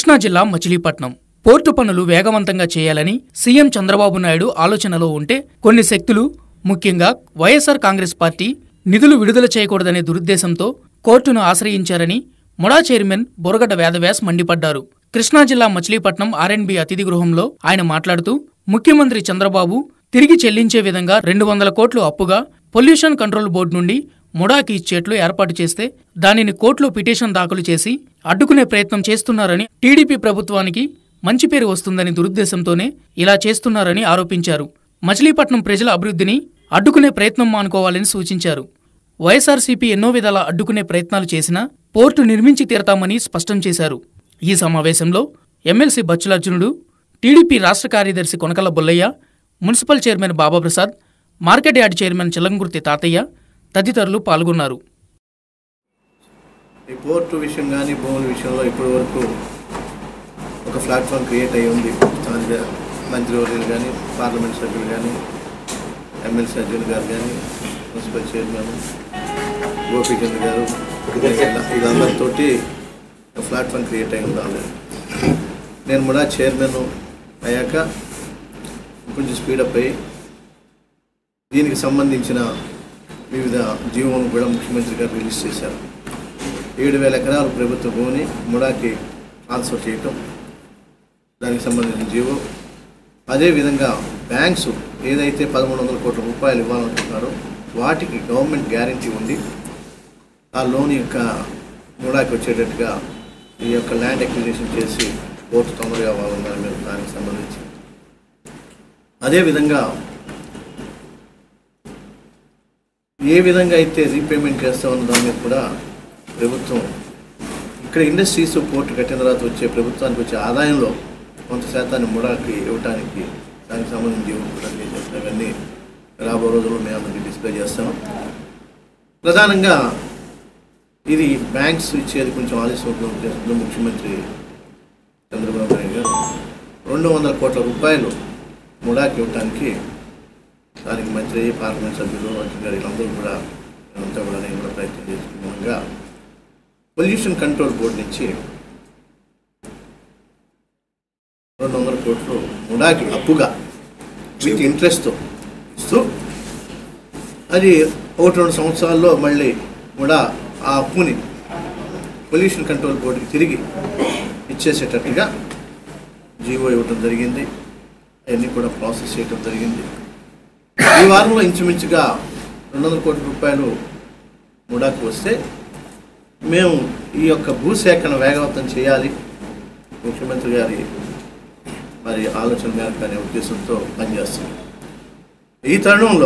కృష్ణా జిల్లా మచిలీపట్నం పోర్టు పనులు వేగవంతంగా చేయాలని సీఎం చంద్రబాబు నాయుడు ఆలోచనలో ఉంటే కొన్ని శక్తులు ముఖ్యంగా వైఎస్ఆర్ కాంగ్రెస్ పార్టీ నిధులు విడుదల చేయకూడదనే దురుద్దేశంతో కోర్టును ఆశ్రయించారని ముడా చైర్మన్ బొరగడ్డ వేదవ్యాస్ మండిపడ్డారు కృష్ణా జిల్లా మచిలీపట్నం ఆర్ఎండ్బి అతిథి గృహంలో ఆయన మాట్లాడుతూ ముఖ్యమంత్రి చంద్రబాబు తిరిగి చెల్లించే విధంగా రెండు వందల కోట్లు అప్పుగా పొల్యూషన్ కంట్రోల్ బోర్డు నుండి ముడాకి ఇచ్చేట్లు ఏర్పాటు చేస్తే దానిని కోర్టులో పిటిషన్ దాఖలు చేసి అడ్డుకునే ప్రయత్నం చేస్తున్నారని టీడీపీ ప్రభుత్వానికి మంచి పేరు వస్తుందని దురుద్దేశంతోనే ఇలా చేస్తున్నారని ఆరోపించారు మచిలీపట్నం ప్రజల అభివృద్ధిని అడ్డుకునే ప్రయత్నం మానుకోవాలని సూచించారు వైఎస్ఆర్సీపీ ఎన్నో విధాల అడ్డుకునే ప్రయత్నాలు చేసినా పోర్టు నిర్మించి తీరతామని స్పష్టం చేశారు ఈ సమావేశంలో ఎమ్మెల్సీ బచ్చులార్జునుడు టీడీపీ రాష్ట్ర కార్యదర్శి Konakala Bullayya municipal chairman Babaprasad market yard chairman Chilangurthi Tatayya తదితరులు పాల్గొన్నారు ఈ పోర్టు విషయం కానీ భూముల విషయంలో ఇప్పటి వరకు ఒక ప్లాట్ఫామ్ క్రియేట్ అయ్యి ఉంది స్థానిక మంత్రివర్యులు కానీ పార్లమెంట్ సభ్యులు కానీ ఎమ్మెల్సీ అర్జున్ గారు కానీ మున్సిపల్ చైర్మన్ గోపీచంద్ గారు వీళ్ళందరితోటి ఒక ప్లాట్ఫామ్ క్రియేట్ అయి ఉండాలి నేను కూడా చైర్మన్ అయ్యాక కొంచెం స్పీడప్ అయ్యి దీనికి సంబంధించిన వివిధ జీవోను కూడా ముఖ్యమంత్రి గారు రిలీజ్ చేశారు ఏడు వేల ఎకరాలు ప్రభుత్వ భూమిని ముడాకి ట్రాన్స్ఫర్ చేయటం దానికి సంబంధించిన జీవో అదేవిధంగా బ్యాంక్స్ ఏదైతే పదమూడు వందల కోట్ల రూపాయలు ఇవ్వాలనుకుంటున్నారో వాటికి గవర్నమెంట్ గ్యారంటీ ఉండి ఆ లోన్ యొక్క ముడాకి వచ్చేటట్టుగా ఈ యొక్క ల్యాండ్ అక్విజిషన్ చేసి కోర్టు తొందరగా అవ్వాలన్నారు మీరు దానికి సంబంధించి అదేవిధంగా ఏ విధంగా అయితే రీపేమెంట్ చేస్తామన్న దాని మీద కూడా ప్రభుత్వం ఇక్కడ ఇండస్ట్రీస్ పోర్టు కట్టిన తర్వాత వచ్చే ప్రభుత్వానికి వచ్చే ఆదాయంలో కొంత శాతాన్ని ముడాకి ఇవ్వడానికి దానికి సంబంధించి జీవో కూడా చేసేస్తాం అవన్నీ రాబో రోజుల్లో మేము అందరికీ డిస్ప్లే చేస్తాం ప్రధానంగా ఇది బ్యాంక్స్ ఇచ్చేది కొంచెం ఆలస్యం అవుతున్న ఉద్దేశంతో ముఖ్యమంత్రి చంద్రబాబు నాయుడు గారు రెండు వందల కోట్ల రూపాయలు ముడాకి ఇవ్వడానికి దానికి మంత్రి పార్లమెంట్ సభ్యులు మంత్రి గారు వీళ్ళందరూ కూడా అంతా కూడా నేను కూడా ప్రయత్నం చేసుకున్నాగా పొల్యూషన్ కంట్రోల్ బోర్డు నుంచి రెండు వందల కోట్లు ముడాకి అప్పుగా విత్ ఇంట్రెస్ట్తో ఇస్తూ అది ఒకటి రెండు సంవత్సరాల్లో మళ్ళీ ముడా ఆ అప్పుని పొల్యూషన్ కంట్రోల్ బోర్డుకి తిరిగి ఇచ్చేసేటట్టుగా జీవో ఇవ్వటం జరిగింది అవన్నీ కూడా ప్రాసెస్ చేయటం జరిగింది ఈ వారంలో ఇంచుమించుగా రెండు వందల కోట్ల రూపాయలు ముడాకు వస్తే మేము ఈ యొక్క భూసేకరణ వేగవంతం చేయాలి ముఖ్యమంత్రి గారి మరి ఆలోచన మేరకు అనే ఉద్దేశంతో పనిచేస్తున్నాం ఈ తరుణంలో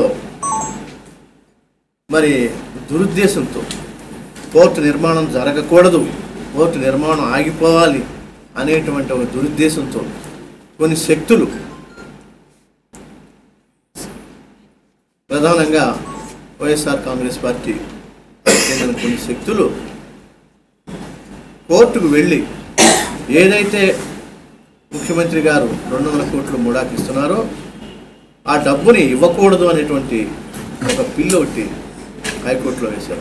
మరి దురుద్దేశంతో పోర్టు నిర్మాణం జరగకూడదు పోర్టు నిర్మాణం ఆగిపోవాలి అనేటువంటి ఒక దురుద్దేశంతో కొన్ని శక్తులు ప్రధానంగా వైఎస్ఆర్ కాంగ్రెస్ పార్టీ చెందిన కొన్ని శక్తులు కోర్టుకు వెళ్ళి ఏదైతే ముఖ్యమంత్రి గారు రెండు వందల కోట్లు ముడాకిస్తున్నారో ఆ డబ్బుని ఇవ్వకూడదు అనేటువంటి ఒక పిల్లు ఒకటి హైకోర్టులో వేశారు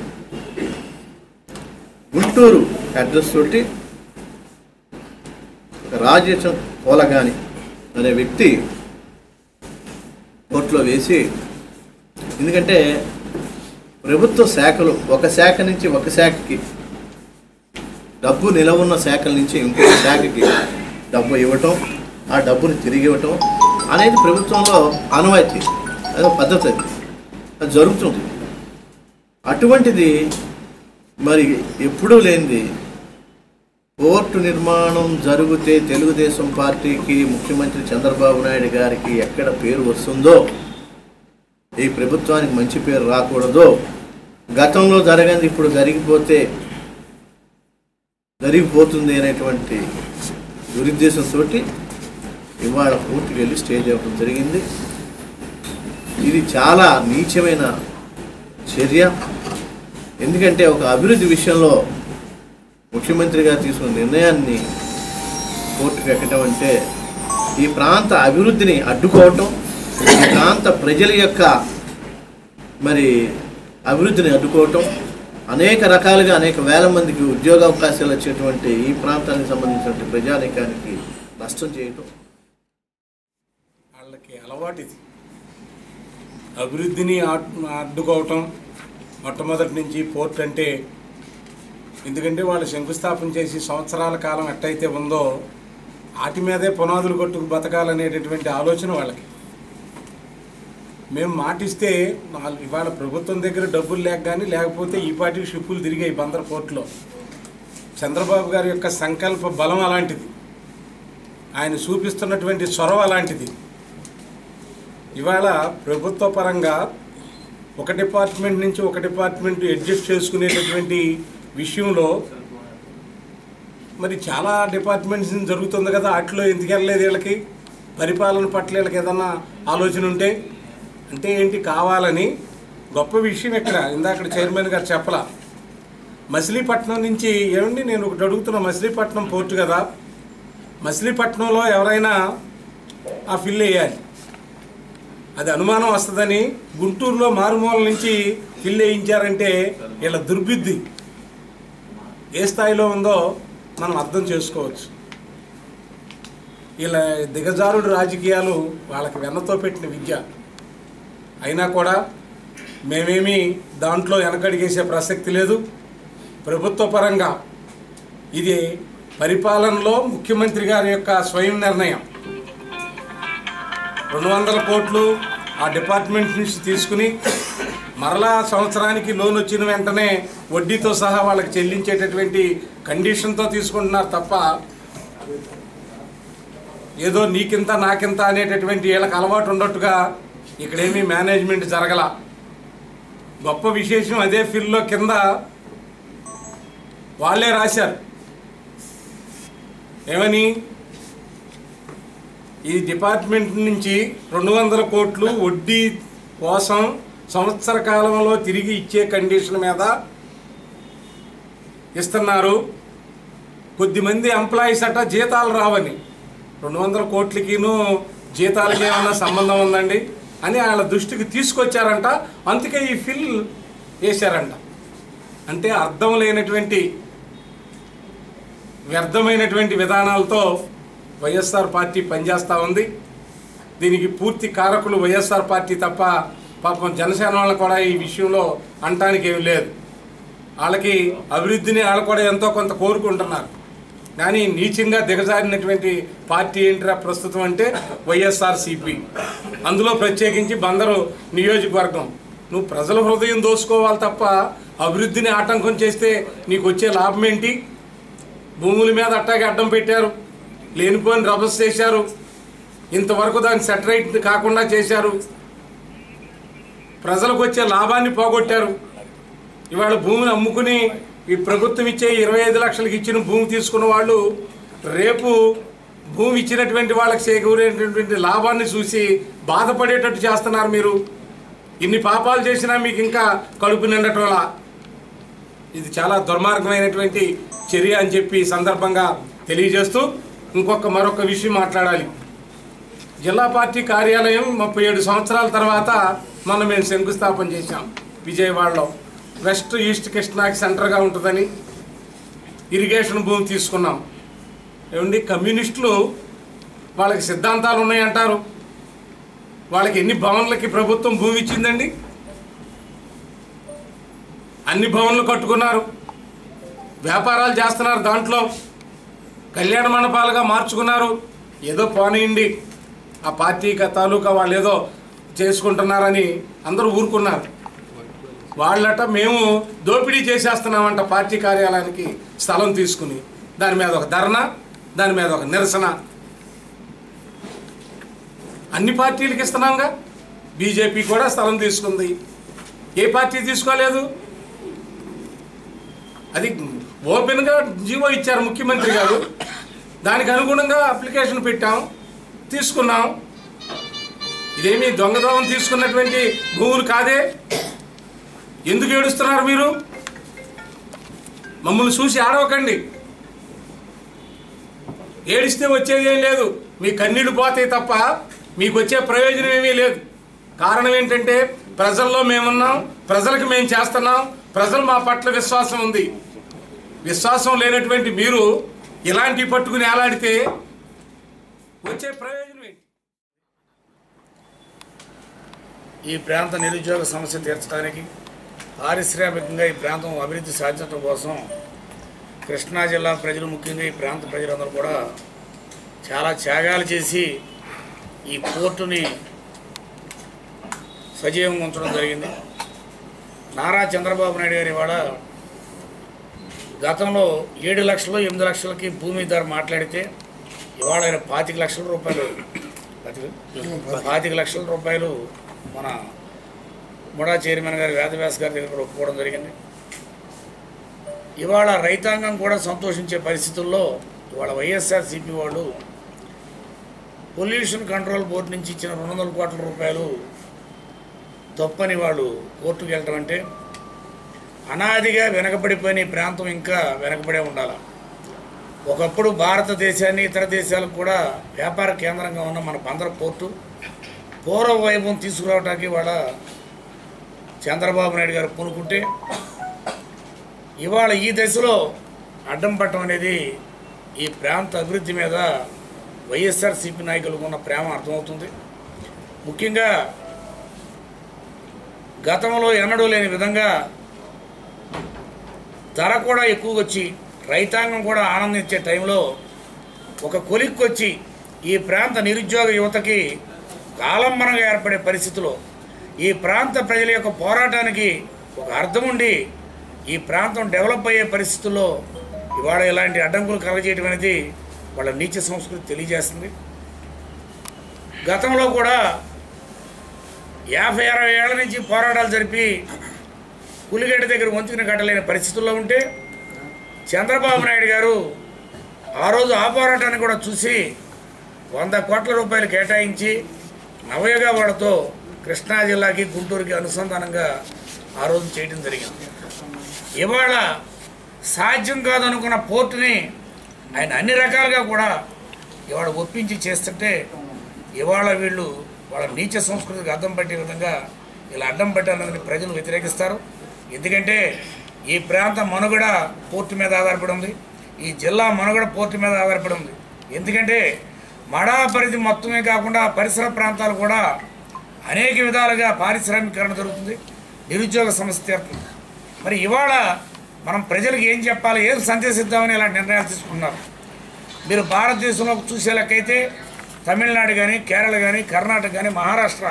గుంటూరు అడ్రస్ తోటి ఒక రాజేశం కోలగాని అనే వ్యక్తి కోర్టులో వేసి ఎందుకంటే ప్రభుత్వ శాఖలు ఒక శాఖ నుంచి ఒక శాఖకి డబ్బు నిలవున్న శాఖల నుంచి ఇంకొక శాఖకి డబ్బు ఇవ్వటం ఆ డబ్బుని తిరిగి ఇవ్వటం అనేది ప్రభుత్వంలో ఆనవాయితీ అదొక పద్ధతి అది అది జరుగుతుంది అటువంటిది మరి ఎప్పుడూ లేనిది పోర్టు నిర్మాణం జరిగితే తెలుగుదేశం పార్టీకి ముఖ్యమంత్రి చంద్రబాబు నాయుడు గారికి ఎక్కడ పేరు వస్తుందో ఈ ప్రభుత్వానికి మంచి పేరు రాకూడదో గతంలో జరగంది ఇప్పుడు జరిగిపోతే జరిగిపోతుంది అనేటువంటి దురుద్దేశంతో ఇవాళ పూర్తికి వెళ్ళి స్టేజ్ అవ్వడం జరిగింది ఇది చాలా నీచమైన చర్య ఎందుకంటే ఒక అభివృద్ధి విషయంలో ముఖ్యమంత్రి గారు తీసుకున్న నిర్ణయాన్ని కోర్టుకు ఎక్కడం అంటే ఈ ప్రాంత అభివృద్ధిని అడ్డుకోవటం ఈ ప్రాంత ప్రజల యొక్క మరి అభివృద్ధిని అడ్డుకోవటం అనేక రకాలుగా అనేక వేల మందికి ఉద్యోగ అవకాశాలు వచ్చేటువంటి ఈ ప్రాంతానికి సంబంధించినటువంటి ప్రజానీకానికి నష్టం చేయటం వాళ్ళకి అలవాటు ఇది అభివృద్ధిని అడ్- అడ్డుకోవటం మొట్టమొదటి నుంచి పోర్ట్ అంటే ఎందుకంటే వాళ్ళు శంకుస్థాపన చేసి సంవత్సరాల కాలం ఎట్టయితే ఉందో వాటి మీదే పునాదులు కొట్టుకు బతకాలనేటటువంటి ఆలోచన వాళ్ళకి మేము మాటిస్తే నాలుగు ఇవాళ ప్రభుత్వం దగ్గర డబ్బులు లేక కానీ లేకపోతే ఈ పాటికి షిప్పులు తిరిగాయి బందర్ పోర్టులో చంద్రబాబు గారి యొక్క సంకల్ప బలం అలాంటిది ఆయన చూపిస్తున్నటువంటి చొరవ అలాంటిది ఇవాళ ప్రభుత్వ పరంగా ఒక డిపార్ట్మెంట్ నుంచి ఒక డిపార్ట్మెంట్ అడ్జస్ట్ చేసుకునేటటువంటి విషయంలో మరి చాలా డిపార్ట్మెంట్స్ నుంచి జరుగుతుంది కదా వాటిలో ఎందుకు వెళ్ళలేదు వీళ్ళకి పరిపాలన పట్ల వీళ్ళకి ఏదన్నా ఆలోచన ఉంటే అంటే ఏంటి కావాలని గొప్ప విషయం ఇక్కడ ఇందాక చైర్మన్ గారు చెప్పలా మచిలీపట్నం నుంచి ఏమండి నేను ఒకటి అడుగుతున్నా మచిలీపట్నం పోర్టు కదా మచిలీపట్నంలో ఎవరైనా ఆ ఫిల్ వేయాలి అది అనుమానం వస్తుందని గుంటూరులో మారుమూల నుంచి ఫిల్ వేయించారంటే వీళ్ళ దుర్బుద్ధి ఏ స్థాయిలో ఉందో మనం అర్థం చేసుకోవచ్చు వీళ్ళ దిగజారుడు రాజకీయాలు వాళ్ళకి వెన్నతో పెట్టిన విద్య అయినా కూడా మేమేమీ దాంట్లో వెనకడిగేసే ప్రసక్తి లేదు ప్రభుత్వ పరంగా ఇది పరిపాలనలో ముఖ్యమంత్రి గారి యొక్క స్వయం నిర్ణయం రెండు వందల కోట్లు ఆ డిపార్ట్మెంట్ నుంచి తీసుకుని మరలా సంవత్సరానికి లోన్ వచ్చిన వెంటనే వడ్డీతో సహా వాళ్ళకి చెల్లించేటటువంటి కండిషన్తో తీసుకుంటున్నారు తప్ప ఏదో నీకింత నాకింత అనేటటువంటి వీళ్ళకి అలవాటు ఉన్నట్టుగా ఇక్కడేమీ మేనేజ్మెంట్ జరగల గొప్ప విశేషం అదే ఫీల్డ్లో కింద వాళ్ళే రాశారు ఏమని ఈ డిపార్ట్మెంట్ నుంచి రెండు వందల కోట్లు వడ్డీ కోసం సంవత్సర కాలంలో తిరిగి ఇచ్చే కండిషన్ మీద ఇస్తున్నారు కొద్దిమంది ఎంప్లాయీస్ అట జీతాలు రావని రెండు వందల కోట్లకిను జీతాలకి ఏమన్నా సంబంధం ఉందండి అని వాళ్ళ దృష్టికి తీసుకొచ్చారంట అందుకే ఈ ఫిల్ వేశారంట అంటే అర్థం లేనటువంటి వ్యర్థమైనటువంటి విధానాలతో వైఎస్ఆర్ పార్టీ పనిచేస్తూ ఉంది దీనికి పూర్తి కారకులు వైఎస్ఆర్ పార్టీ తప్ప పాపం జనసేన వాళ్ళు కూడా ఈ విషయంలో అంటానికి ఏమి లేదు వాళ్ళకి అభివృద్ధిని వాళ్ళు కూడా ఎంతో కొంత కోరుకుంటున్నారు కానీ నీచంగా దిగజారినటువంటి పార్టీ ఏంటిరా ప్రస్తుతం అంటే వైఎస్ఆర్ సిపి అందులో ప్రత్యేకించి బందరు నియోజకవర్గం నువ్వు ప్రజల హృదయం దోసుకోవాలి తప్ప అభివృద్ధిని ఆటంకం చేస్తే నీకు వచ్చే లాభం ఏంటి భూముల మీద అట్టాగే అడ్డం పెట్టారు లేనిపోని రభస్ చేశారు ఇంతవరకు దాన్ని సెటరైట్ కాకుండా చేశారు ప్రజలకు వచ్చే లాభాన్ని పోగొట్టారు ఇవాళ భూమిని అమ్ముకుని ఈ ప్రభుత్వం ఇచ్చే ఇరవై ఐదు లక్షలకి ఇచ్చిన భూమి తీసుకున్న వాళ్ళు రేపు భూమి ఇచ్చినటువంటి వాళ్ళకి చేకూరేటటువంటి లాభాన్ని చూసి బాధపడేటట్టు చేస్తున్నారు మీరు ఇన్ని పాపాలు చేసినా మీకు ఇంకా కడుపు నిండటంలా ఇది చాలా దుర్మార్గమైనటువంటి చర్య అని చెప్పి ఈ సందర్భంగా తెలియజేస్తూ ఇంకొక మరొక విషయం మాట్లాడాలి జిల్లా పార్టీ కార్యాలయం ముప్పై ఏడు సంవత్సరాల తర్వాత మనం మేము శంకుస్థాపన చేశాం విజయవాడలో వెస్ట్ ఈస్ట్ కృష్ణాకి సెంటర్గా ఉంటుందని ఇరిగేషన్ భూమి తీసుకున్నాం ఏమండి కమ్యూనిస్టులు వాళ్ళకి సిద్ధాంతాలు ఉన్నాయంటారు వాళ్ళకి ఎన్ని భవన్లకి ప్రభుత్వం భూమి ఇచ్చిందండి అన్ని భవన్లు కట్టుకున్నారు వ్యాపారాలు చేస్తున్నారు దాంట్లో కళ్యాణ మండపాలుగా మార్చుకున్నారు ఏదో పోనీయండి ఆ పార్టీ క- తాలూకా వాళ్ళు ఏదో చేసుకుంటున్నారని అందరూ ఊరుకున్నారు వాళ్ళట మేము దోపిడీ చేసేస్తున్నామంట పార్టీ కార్యాలయానికి స్థలం తీసుకుని దాని మీద ఒక ధర్నా దాని మీద ఒక నిరసన అన్ని పార్టీలకు ఇస్తున్నాంగా బీజేపీ కూడా స్థలం తీసుకుంది ఏ పార్టీ తీసుకోలేదు అది ఓపెన్గా జీవో ఇచ్చారు ముఖ్యమంత్రి గారు దానికి అనుగుణంగా అప్లికేషన్ పెట్టాం తీసుకున్నాం ఇదేమి దొంగదోవం తీసుకున్నటువంటి భూములు కాదే ఎందుకు ఏడుస్తున్నారు మీరు మమ్మల్ని చూసి ఆడవకండి ఏడిస్తే వచ్చేది ఏం లేదు మీ కన్నీళ్లు పోతాయి తప్ప మీకు వచ్చే ప్రయోజనం ఏమీ లేదు కారణం ఏంటంటే ప్రజల్లో మేమున్నాం ప్రజలకు మేము చేస్తున్నాం ప్రజలు మా పట్ల విశ్వాసం ఉంది విశ్వాసం లేనటువంటి మీరు ఇలాంటి పట్టుకుని ఏలాడితే వచ్చే ప్రయోజనం ఏంటి ఈ ప్రాంత నిరుద్యోగ సమస్య తీర్చడానికి పారిశ్రామికంగా ఈ ప్రాంతం అభివృద్ధి సాధించడం కోసం కృష్ణా జిల్లా ప్రజలు ముఖ్యంగా ఈ ప్రాంత ప్రజలందరూ కూడా చాలా త్యాగాలు చేసి ఈ పోర్టుని సజీవంగా ఉంచడం జరిగింది నారా చంద్రబాబు నాయుడు గారు ఇవాళ గతంలో ఏడు లక్షలు ఎనిమిది లక్షలకి భూమి ధర మాట్లాడితే ఇవాళ ఆయన పాతిక లక్షల రూపాయలు పాతిక- పాతిక లక్షల రూపాయలు మన ముడా చైర్మన్ గారు వేదవ్యాస్ గారి దగ్గర కూడా ఒప్పుకోవడం జరిగింది ఇవాళ రైతాంగం కూడా సంతోషించే పరిస్థితుల్లో ఇవాళ వైఎస్ఆర్ సిపి వాళ్ళు పొల్యూషన్ కంట్రోల్ బోర్డు నుంచి ఇచ్చిన రెండు వందల కోట్ల రూపాయలు తప్పని వాళ్ళు కోర్టుకు వెళ్ళడం అంటే అనాదిగా వెనకబడిపోయిన ఈ ప్రాంతం ఇంకా వెనకబడే ఉండాలి ఒకప్పుడు భారతదేశాన్ని ఇతర దేశాలకు కూడా వ్యాపార కేంద్రంగా ఉన్న మన బందర పోర్టు పూర్వ వైభవం తీసుకురావడానికి వాళ్ళ చంద్రబాబు నాయుడు గారు పూనుకుంటే ఇవాళ ఈ దశలో అడ్డం పట్టడం అనేది ఈ ప్రాంత అభివృద్ధి మీద వైఎస్ఆర్సీపీ నాయకులకు ఉన్న ప్రేమ అర్థమవుతుంది ముఖ్యంగా గతంలో ఎన్నడూ లేని విధంగా ధర కూడా ఎక్కువగా వచ్చి రైతాంగం కూడా ఆనందించే టైంలో ఒక కొలిక్కొచ్చి ఈ ప్రాంత నిరుద్యోగ యువతకి ఆలంబనంగా ఏర్పడే పరిస్థితిలో ఈ ప్రాంత ప్రజల యొక్క పోరాటానికి ఒక అర్థం ఉండి ఈ ప్రాంతం డెవలప్ అయ్యే పరిస్థితుల్లో ఇవాళ ఇలాంటి అడ్డంకులు కలగజేయడం అనేది వాళ్ళ నీచ సంస్కృతి తెలియజేస్తుంది గతంలో కూడా యాభై అరవై ఏళ్ల నుంచి పోరాటాలు జరిపి పులిగడ్డ దగ్గర వంతుకుని కట్టలేని పరిస్థితుల్లో ఉంటే చంద్రబాబు నాయుడు గారు ఆ రోజు ఆ పోరాటాన్ని కూడా చూసి వంద కోట్ల రూపాయలు కేటాయించి నవయుగ వాడతో కృష్ణా జిల్లాకి గుంటూరుకి అనుసంధానంగా ఆ రోజు చేయడం జరిగింది ఇవాళ సాధ్యం కాదనుకున్న పోర్టుని ఆయన అన్ని రకాలుగా కూడా ఇవాళ ఒప్పించి చేస్తుంటే ఇవాళ వీళ్ళు వాళ్ళ నీచ సంస్కృతికి అద్దం పట్టే విధంగా ఇలా అడ్డం పెట్టాలని ప్రజలు వ్యతిరేకిస్తారు ఎందుకంటే ఈ ప్రాంత మనుగడ పోర్టు మీద ఆధారపడి ఉంది ఈ జిల్లా మనుగడ పోర్టు మీద ఆధారపడి ఉంది ఎందుకంటే మడా పరిధి మొత్తమే కాకుండా పరిసర ప్రాంతాలు కూడా అనేక విధాలుగా పారిశ్రామికరణ జరుగుతుంది నిరుద్యోగ సమస్య తీరుతుంది మరి ఇవాళ మనం ప్రజలకు ఏం చెప్పాలి ఏం సందేశిద్దామని ఇలాంటి నిర్ణయాలు తీసుకున్నారు మీరు భారతదేశంలో చూసే లెక్కైతే తమిళనాడు కానీ కేరళ కానీ కర్ణాటక కానీ మహారాష్ట్ర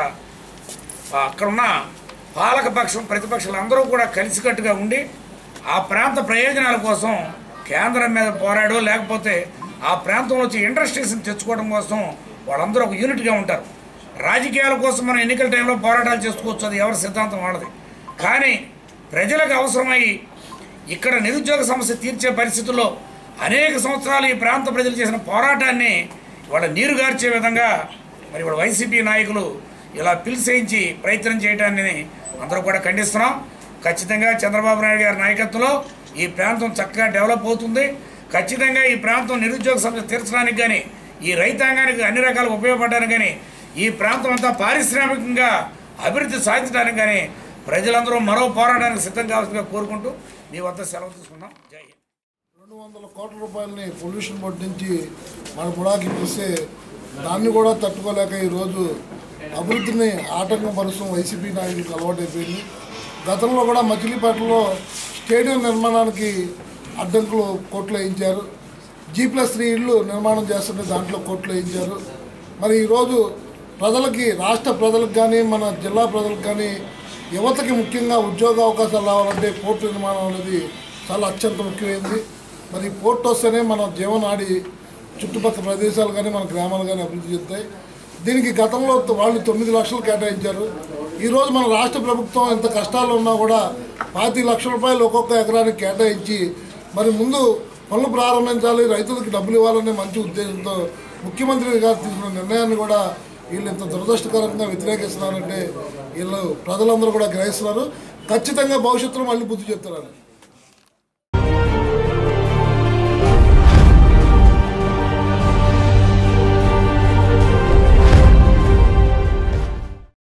ఆ అక్కడున్న పాలకపక్షం ప్రతిపక్షాలు అందరూ కూడా కలిసికట్టుగా ఉండి ఆ ప్రాంత ప్రయోజనాల కోసం కేంద్రం మీద పోరాడో లేకపోతే ఆ ప్రాంతంలో వచ్చి ఇండస్ట్రీస్ని తెచ్చుకోవడం కోసం వాళ్ళందరూ ఒక యూనిట్గా ఉంటారు రాజకీయాల కోసం మనం ఎన్నికల టైంలో పోరాటాలు చేసుకోవచ్చు అది ఎవరి సిద్ధాంతం వాళ్ళది కానీ ప్రజలకు అవసరమై ఇక్కడ నిరుద్యోగ సమస్య తీర్చే పరిస్థితుల్లో అనేక సంవత్సరాలు ఈ ప్రాంత ప్రజలు చేసిన పోరాటాన్ని వాళ్ళ నీరుగార్చే విధంగా మరి వాళ్ళ వైసీపీ నాయకులు ఇలా పిలిసేయించి ప్రయత్నం చేయడాన్ని అందరూ కూడా ఖండిస్తున్నాం ఖచ్చితంగా చంద్రబాబు నాయుడు గారి నాయకత్వంలో ఈ ప్రాంతం చక్కగా డెవలప్ అవుతుంది ఖచ్చితంగా ఈ ప్రాంతం నిరుద్యోగ సమస్య తీర్చడానికి కానీ ఈ రైతాంగానికి అన్ని రకాలుగా ఉపయోగపడడానికి కానీ ఈ ప్రాంతం అంతా పారిశ్రామికంగా అభివృద్ధి సాధించడానికి కానీ ప్రజలందరూ మరో పోరాటానికి సిద్ధం కావాల్సిందిగా కోరుకుంటూ మీ వద్ద సెలవు తీసుకున్నాం జై హింద్ రెండు వందల కోట్ల రూపాయలని పొల్యూషన్ బోర్డు నుంచి మన బుడాకి ఇప్పిస్తే దాన్ని కూడా తట్టుకోలేక ఈరోజు అభివృద్ధిని ఆటంకం పరుస్తున్న వైసీపీ నాయకులకు అలవాటైపోయింది గతంలో కూడా మచిలీపేటలో స్టేడియం నిర్మాణానికి అడ్డంకులు కోట్లు వేయించారు జీ ప్లస్ త్రీ ఇళ్ళు నిర్మాణం చేస్తుంటే దాంట్లో కోట్లు వేయించారు మరి ఈరోజు ప్రజలకి రాష్ట్ర ప్రజలకు కానీ మన జిల్లా ప్రజలకు కానీ యువతకి ముఖ్యంగా ఉద్యోగ అవకాశాలు రావాలంటే పోర్టు నిర్మాణం అనేది చాలా అత్యంత ముఖ్యమైనది మరి ఈ పోర్టు వస్తేనే మన జీవనాడి చుట్టుపక్కల ప్రదేశాలు కానీ మన గ్రామాలు కానీ అభివృద్ధి చెందుతాయి దీనికి గతంలో వాళ్ళు తొమ్మిది లక్షలు కేటాయించారు ఈరోజు మన రాష్ట్ర ప్రభుత్వం ఇంత కష్టాలు ఉన్నా కూడా పాతి లక్షల రూపాయలు ఒక్కొక్క ఎకరానికి కేటాయించి మరి ముందు పనులు ప్రారంభించాలి రైతులకు డబ్బులు ఇవ్వాలనే మంచి ఉద్దేశంతో ముఖ్యమంత్రి గారు తీసుకున్న నిర్ణయాన్ని కూడా వీళ్ళు ఇంత దురదృష్టకరంగా వ్యతిరేకిస్తున్నారంటే వీళ్ళు ప్రజలందరూ కూడా గ్రహిస్తున్నారు ఖచ్చితంగా భవిష్యత్తులో మళ్ళీ బుద్ధి చెప్తారు